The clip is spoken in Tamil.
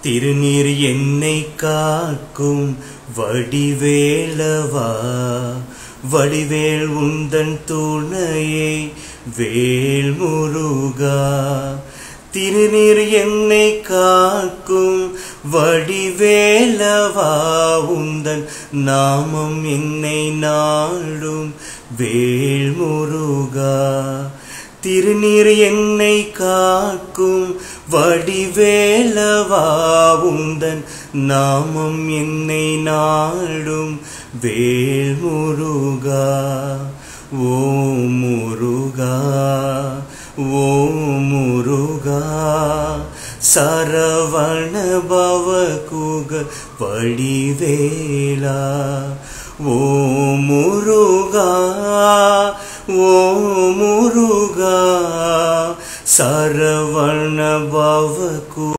திருநீர் என்னை காக்கும் வடிவேலவா வடிவேல் உந்தன் துணையை வேல் முருகா திருநீர் என்னை காக்கும் வடிவேலவா உந்தன் நாமம் என்னை நாடும் வேல் முருகா திருநீர் என்னை காக்கும் வடிவேலவா உந்தன் நாமம் என்னை நாடும் வேல் முருகா ஓ முருகா ஓ முருகா சரவண பவ குக வடிவேலா ஓ முருகா ஓ முருகா சரவண பவ கு